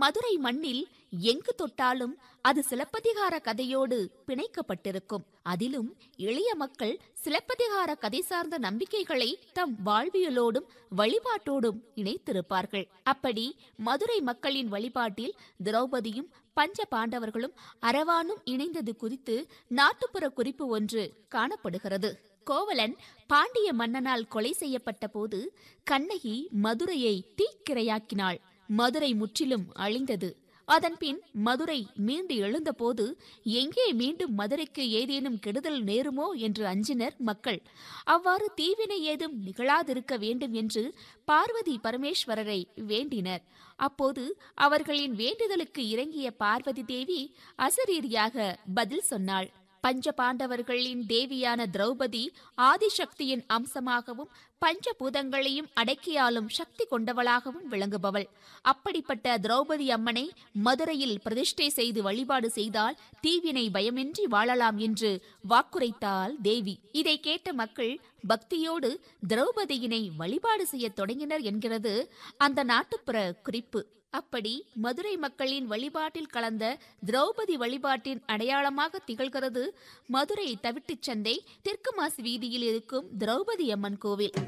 மதுரை மண்ணில் எங்கு தொட்டாலும் அது சிலப்பதிகார கதையோடு பிணைக்கப்பட்டிருக்கும் அதிலும் எளிய மக்கள் சிலப்பதிகார கதை சார்ந்த நம்பிக்கைகளை தம் வாழ்வியலோடும் வழிபாட்டோடும் இணைத்திருப்பார்கள் அப்படி மதுரை மக்களின் வழிபாட்டில் திரௌபதியும் பஞ்ச பாண்டவர்களும் அரவானும் இணைந்தது குறித்து நாட்டுப்புற குறிப்பு ஒன்று காணப்படுகிறது கோவலன் பாண்டிய மன்னனால் கொலை செய்யப்பட்ட போது கண்ணகி மதுரையை தீக்கிரையாக்கினாள் மதுரை முற்றிலும் அழிந்தது அதன்பின் மதுரை மீண்டு எழுந்தபோது எங்கே மீண்டும் மதுரைக்கு ஏதேனும் கெடுதல் நேருமோ என்று அஞ்சினர் மக்கள் அவ்வாறு தீவினை ஏதும் நிகழாதிருக்க வேண்டும் என்று பார்வதி பரமேஸ்வரரை வேண்டினர் அப்போது அவர்களின் வேண்டுதலுக்கு இறங்கிய பார்வதி தேவி அசரீரியாக பதில் சொன்னாள் பஞ்ச பாண்டவர்களின் தேவியான திரௌபதி ஆதிசக்தியின் அம்சமாகவும் பஞ்சபூதங்களையும் அடக்கியாலும் சக்தி கொண்டவளாகவும் விளங்குபவள் அப்படிப்பட்ட திரௌபதி அம்மனை மதுரையில் பிரதிஷ்டை செய்து வழிபாடு செய்தால் தீவினை பயமின்றி வாழலாம் என்று வாக்குரைத்தாள் தேவி இதை கேட்ட மக்கள் பக்தியோடு திரௌபதியினை வழிபாடு செய்யத் தொடங்கினர் என்கிறது அந்த நாட்டுப்புற குறிப்பு அப்படி மதுரை மக்களின் வழிபாட்டில் கலந்த திரௌபதி வழிபாட்டின் அடையாளமாக திகழ்கிறது மதுரை தவிட்டுச் சந்தை தெற்கு மாசி வீதியில் இருக்கும் திரௌபதி அம்மன் கோவில்